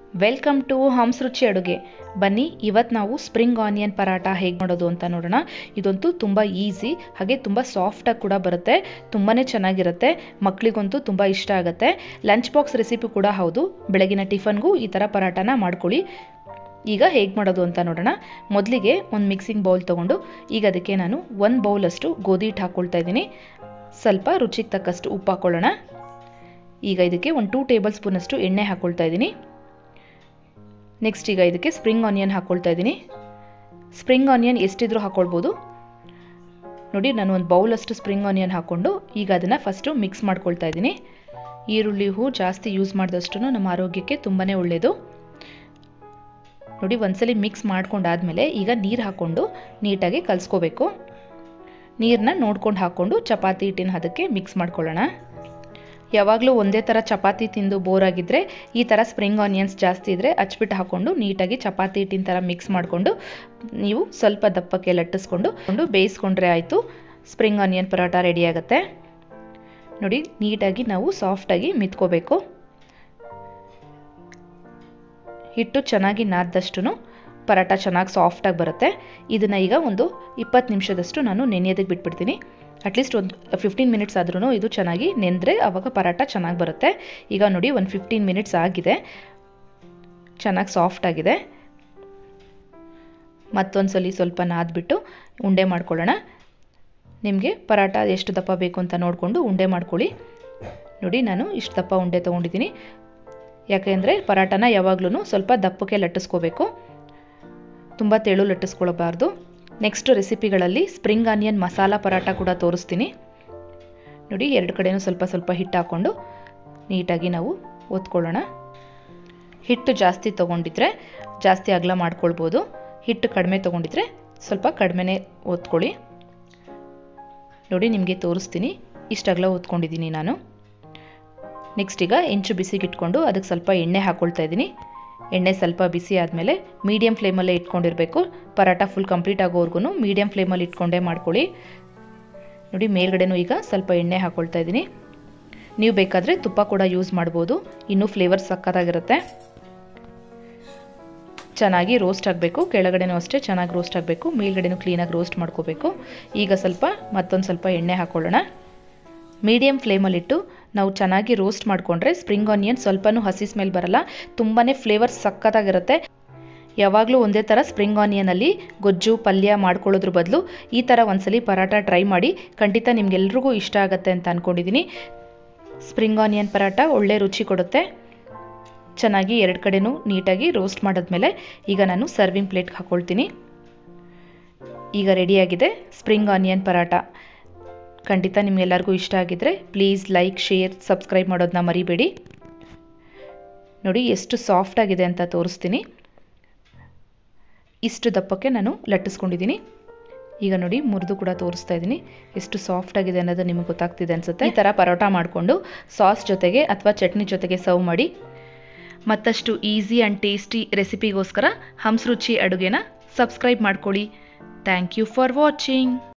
welcome to ಹಂಸ್ ರುಚಿ ಅಡುಗೆ ಬನ್ನಿ ಇವತ್ತು ನಾವು ಸ್ಪ್ರಿಂಗ್ ಆನಿಯನ್ ಪರಾಟ ಹೇಗೆ ಮಾಡೋದು ಅಂತ ನೋಡೋಣ ಇದಂತೂ ತುಂಬ ಈಸಿ ಹಾಗೆ ತುಂಬ ಸಾಫ್ಟಾಗಿ ಕೂಡ ಬರುತ್ತೆ ತುಂಬಾ ಚೆನ್ನಾಗಿರುತ್ತೆ ಮಕ್ಕಳಿಗಂತೂ ತುಂಬ ಇಷ್ಟ ಆಗುತ್ತೆ ಲಂಚ್ ಬಾಕ್ಸ್ ರೆಸಿಪಿ ಕೂಡ ಹೌದು ಬೆಳಗಿನ ಟಿಫನ್ಗೂ ಈ ಥರ ಪರಾಟನ ಮಾಡ್ಕೊಳ್ಳಿ ಈಗ ಹೇಗೆ ಮಾಡೋದು ಅಂತ ನೋಡೋಣ ಮೊದಲಿಗೆ ಒಂದು ಮಿಕ್ಸಿಂಗ್ ಬೌಲ್ ತೊಗೊಂಡು ಈಗ ಅದಕ್ಕೆ ನಾನು ಒಂದು ಬೌಲಷ್ಟು ಗೋಧಿ ಹಿಟ್ಟು ಹಾಕ್ಕೊಳ್ತಾ ಇದ್ದೀನಿ ಸ್ವಲ್ಪ ರುಚಿಗೆ ತಕ್ಕಷ್ಟು ಉಪ್ಪು ಹಾಕ್ಕೊಳ್ಳೋಣ ಈಗ ಇದಕ್ಕೆ ಒಂದು ಟೂ ಟೇಬಲ್ ಸ್ಪೂನಷ್ಟು ಎಣ್ಣೆ ಹಾಕ್ಕೊಳ್ತಾ ಇದ್ದೀನಿ ನೆಕ್ಸ್ಟ್ ಈಗ ಇದಕ್ಕೆ ಸ್ಪ್ರಿಂಗ್ ಆನಿಯನ್ ಹಾಕ್ಕೊಳ್ತಾ ಇದ್ದೀನಿ ಸ್ಪ್ರಿಂಗ್ ಆನಿಯನ್ ಎಷ್ಟಿದ್ರೂ ಹಾಕ್ಕೊಳ್ಬೋದು ನೋಡಿ ನಾನು ಒಂದು ಬೌಲಷ್ಟು ಸ್ಪ್ರಿಂಗ್ ಆನಿಯನ್ ಹಾಕ್ಕೊಂಡು ಈಗ ಅದನ್ನು ಫಸ್ಟು ಮಿಕ್ಸ್ ಮಾಡ್ಕೊಳ್ತಾ ಇದ್ದೀನಿ ಈರುಳ್ಳಿ ಹೂ ಜಾಸ್ತಿ ಯೂಸ್ ಮಾಡಿದಷ್ಟು ನಮ್ಮ ಆರೋಗ್ಯಕ್ಕೆ ತುಂಬಾ ಒಳ್ಳೆಯದು ನೋಡಿ ಒಂದ್ಸಲಿ ಮಿಕ್ಸ್ ಮಾಡ್ಕೊಂಡಾದ್ಮೇಲೆ ಈಗ ನೀರು ಹಾಕ್ಕೊಂಡು ನೀಟಾಗಿ ಕಲಿಸ್ಕೋಬೇಕು ನೀರನ್ನ ನೋಡ್ಕೊಂಡು ಹಾಕ್ಕೊಂಡು ಚಪಾತಿ ಹಿಟ್ಟಿನ ಹದಕ್ಕೆ ಮಿಕ್ಸ್ ಮಾಡ್ಕೊಳ್ಳೋಣ ಯಾವಾಗಲೂ ಒಂದೇ ಥರ ಚಪಾತಿ ತಿಂದು ಬೋರ್ ಆಗಿದ್ದರೆ ಈ ಥರ ಸ್ಪ್ರಿಂಗ್ ಆನಿಯನ್ಸ್ ಜಾಸ್ತಿ ಇದ್ದರೆ ಹಚ್ಬಿಟ್ಟು ಹಾಕ್ಕೊಂಡು ನೀಟಾಗಿ ಚಪಾತಿ ಹಿಟ್ಟಿನ ಥರ ಮಿಕ್ಸ್ ಮಾಡಿಕೊಂಡು ನೀವು ಸ್ವಲ್ಪ ದಪ್ಪಕ್ಕೆ ಲಟ್ಟಿಸ್ಕೊಂಡು ಕೊಂಡು ಬೇಯಿಸ್ಕೊಂಡ್ರೆ ಆಯಿತು ಸ್ಪ್ರಿಂಗ್ ಆನಿಯನ್ ಪರೋಟ ರೆಡಿ ಆಗುತ್ತೆ ನೋಡಿ ನೀಟಾಗಿ ನಾವು ಸಾಫ್ಟಾಗಿ ಮಿತ್ಕೋಬೇಕು ಹಿಟ್ಟು ಚೆನ್ನಾಗಿ ನಾದ್ದಷ್ಟು ಪರಾಟ ಚೆನ್ನಾಗಿ ಸಾಫ್ಟಾಗಿ ಬರುತ್ತೆ ಇದನ್ನು ಈಗ ಒಂದು ಇಪ್ಪತ್ತು ನಿಮಿಷದಷ್ಟು ನಾನು ನೆನೆಯೋದಕ್ಕೆ ಬಿಟ್ಬಿಡ್ತೀನಿ ಅಟ್ಲೀಸ್ಟ್ ಒಂದು ಫಿಫ್ಟೀನ್ ಮಿನಿಟ್ಸ್ ಆದ್ರೂ ಇದು ಚೆನ್ನಾಗಿ ನೆಂದರೆ ಆವಾಗ ಪರಾಟ ಚೆನ್ನಾಗಿ ಬರುತ್ತೆ ಈಗ ನೋಡಿ ಒಂದು ಫಿಫ್ಟೀನ್ ಮಿನಿಟ್ಸ್ ಆಗಿದೆ ಚೆನ್ನಾಗಿ ಸಾಫ್ಟ್ ಆಗಿದೆ ಮತ್ತೊಂದು ಸಲ ಸ್ವಲ್ಪ ನಾದ್ಬಿಟ್ಟು ಉಂಡೆ ಮಾಡ್ಕೊಳ್ಳೋಣ ನಿಮಗೆ ಪರಾಟ ಎಷ್ಟು ದಪ್ಪ ಬೇಕು ಅಂತ ನೋಡಿಕೊಂಡು ಉಂಡೆ ಮಾಡ್ಕೊಳ್ಳಿ ನೋಡಿ ನಾನು ಇಷ್ಟು ದಪ್ಪ ಉಂಡೆ ತೊಗೊಂಡಿದ್ದೀನಿ ಯಾಕೆಂದರೆ ಪರಾಟನ ಯಾವಾಗಲೂ ಸ್ವಲ್ಪ ದಪ್ಪಕ್ಕೆ ಲಟ್ಟಿಸ್ಕೋಬೇಕು ತುಂಬ ತೆಳು ಲಟ್ಟಿಸ್ಕೊಳ್ಬಾರ್ದು ನೆಕ್ಸ್ಟ್ ರೆಸಿಪಿಗಳಲ್ಲಿ ಸ್ಪ್ರಿಂಗ್ ಆನಿಯನ್ ಮಸಾಲ ಪರಾಟ ಕೂಡ ತೋರಿಸ್ತೀನಿ ನೋಡಿ ಎರಡು ಕಡೆನೂ ಸ್ವಲ್ಪ ಸ್ವಲ್ಪ ಹಿಟ್ಟು ಹಾಕ್ಕೊಂಡು ನೀಟಾಗಿ ನಾವು ಒತ್ಕೊಳ್ಳೋಣ ಹಿಟ್ಟು ಜಾಸ್ತಿ ತೊಗೊಂಡಿದ್ರೆ ಜಾಸ್ತಿ ಅಗಲ ಮಾಡ್ಕೊಳ್ಬೋದು ಹಿಟ್ಟು ಕಡಿಮೆ ತೊಗೊಂಡಿದ್ರೆ ಸ್ವಲ್ಪ ಕಡಿಮೆನೇ ಒತ್ಕೊಳ್ಳಿ ನೋಡಿ ನಿಮಗೆ ತೋರಿಸ್ತೀನಿ ಇಷ್ಟು ಅಗಲ ಒತ್ಕೊಂಡಿದ್ದೀನಿ ನಾನು ನೆಕ್ಸ್ಟ್ ಈಗ ಹೆಂಚು ಬಿಸಿಗೆ ಇಟ್ಕೊಂಡು ಅದಕ್ಕೆ ಸ್ವಲ್ಪ ಎಣ್ಣೆ ಹಾಕ್ಕೊಳ್ತಾ ಇದ್ದೀನಿ ಎಣ್ಣೆ ಸ್ವಲ್ಪ ಬಿಸಿ ಆದಮೇಲೆ ಮೀಡಿಯಮ್ ಫ್ಲೇಮಲ್ಲೇ ಇಟ್ಕೊಂಡಿರಬೇಕು ಪರಾಟ ಫುಲ್ ಕಂಪ್ಲೀಟ್ ಆಗೋವರೆಗೂ ಮೀಡಿಯಮ್ ಫ್ಲೇಮಲ್ಲಿ ಇಟ್ಕೊಂಡೇ ಮಾಡ್ಕೊಳ್ಳಿ ನೋಡಿ ಮೇಲ್ಗಡೆನೂ ಈಗ ಸ್ವಲ್ಪ ಎಣ್ಣೆ ಹಾಕ್ಕೊಳ್ತಾ ಇದ್ದೀನಿ ನೀವು ಬೇಕಾದರೆ ತುಪ್ಪ ಕೂಡ ಯೂಸ್ ಮಾಡ್ಬೋದು ಇನ್ನೂ ಫ್ಲೇವರ್ ಸಕ್ಕತ್ತಾಗಿರುತ್ತೆ ಚೆನ್ನಾಗಿ ರೋಸ್ಟ್ ಆಗಬೇಕು ಕೆಳಗಡೆನೂ ಅಷ್ಟೇ ಚೆನ್ನಾಗಿ ರೋಸ್ಟ್ ಆಗಬೇಕು ಮೇಲ್ಗಡೆನೂ ಕ್ಲೀನಾಗಿ ರೋಸ್ಟ್ ಮಾಡ್ಕೋಬೇಕು ಈಗ ಸ್ವಲ್ಪ ಮತ್ತೊಂದು ಸ್ವಲ್ಪ ಎಣ್ಣೆ ಹಾಕ್ಕೊಳ್ಳೋಣ ಮೀಡಿಯಮ್ ಫ್ಲೇಮಲ್ಲಿಟ್ಟು ನಾವು ಚೆನ್ನಾಗಿ ರೋಸ್ಟ್ ಮಾಡಿಕೊಂಡ್ರೆ ಸ್ಪ್ರಿಂಗ್ ಆನಿಯನ್ ಸ್ವಲ್ಪನೂ ಹಸಿ ಸ್ಮೆಲ್ ಬರಲ್ಲ ತುಂಬಾ ಫ್ಲೇವರ್ ಸಕ್ಕತ್ತಾಗಿರುತ್ತೆ ಯಾವಾಗಲೂ ಒಂದೇ ಥರ ಸ್ಪ್ರಿಂಗ್ ಆನಿಯನಲ್ಲಿ ಗೊಜ್ಜು ಪಲ್ಯ ಮಾಡ್ಕೊಳ್ಳೋದ್ರ ಬದಲು ಈ ಥರ ಒಂದ್ಸಲಿ ಪರಾಟ ಟ್ರೈ ಮಾಡಿ ಖಂಡಿತ ನಿಮ್ಗೆಲ್ರಿಗೂ ಇಷ್ಟ ಆಗುತ್ತೆ ಅಂತ ಅಂದ್ಕೊಂಡಿದ್ದೀನಿ ಸ್ಪ್ರಿಂಗ್ ಆನಿಯನ್ ಪರಾಟ ಒಳ್ಳೆ ರುಚಿ ಕೊಡುತ್ತೆ ಚೆನ್ನಾಗಿ ಎರಡು ಕಡೆನೂ ನೀಟಾಗಿ ರೋಸ್ಟ್ ಮಾಡಿದ್ಮೇಲೆ ಈಗ ನಾನು ಸರ್ವಿಂಗ್ ಪ್ಲೇಟ್ಗೆ ಹಾಕ್ಕೊಳ್ತೀನಿ ಈಗ ರೆಡಿಯಾಗಿದೆ ಸ್ಪ್ರಿಂಗ್ ಆನಿಯನ್ ಪರಾಟ ಖಂಡಿತ ನಿಮ್ಗೆಲ್ಲರಿಗೂ ಇಷ್ಟ ಆಗಿದ್ರೆ ಪ್ಲೀಸ್ ಲೈಕ್ ಶೇರ್ ಸಬ್ಸ್ಕ್ರೈಬ್ ಮಾಡೋದನ್ನ ಮರಿಬೇಡಿ ನೋಡಿ ಎಷ್ಟು ಸಾಫ್ಟ್ ಆಗಿದೆ ಅಂತ ತೋರಿಸ್ತೀನಿ ಇಷ್ಟು ದಪ್ಪಕ್ಕೆ ನಾನು ಲಟ್ಟಿಸ್ಕೊಂಡಿದ್ದೀನಿ ಈಗ ನೋಡಿ ಮುರಿದು ಕೂಡ ತೋರಿಸ್ತಾ ಇದ್ದೀನಿ ಎಷ್ಟು ಸಾಫ್ಟ್ ಆಗಿದೆ ಅನ್ನೋದು ನಿಮಗೆ ಗೊತ್ತಾಗ್ತಿದೆ ಅನ್ಸುತ್ತೆ ಈ ಥರ ಪರೋಟ ಮಾಡಿಕೊಂಡು ಸಾಸ್ ಜೊತೆಗೆ ಅಥವಾ ಚಟ್ನಿ ಜೊತೆಗೆ ಸರ್ವ್ ಮಾಡಿ ಮತ್ತಷ್ಟು ಈಸಿ ಆ್ಯಂಡ್ ಟೇಸ್ಟಿ ರೆಸಿಪಿಗೋಸ್ಕರ ಹಂಸ್ ರುಚಿ ಅಡುಗೆನ ಸಬ್ಸ್ಕ್ರೈಬ್ ಮಾಡ್ಕೊಳ್ಳಿ ಥ್ಯಾಂಕ್ ಯು ಫಾರ್ ವಾಚಿಂಗ್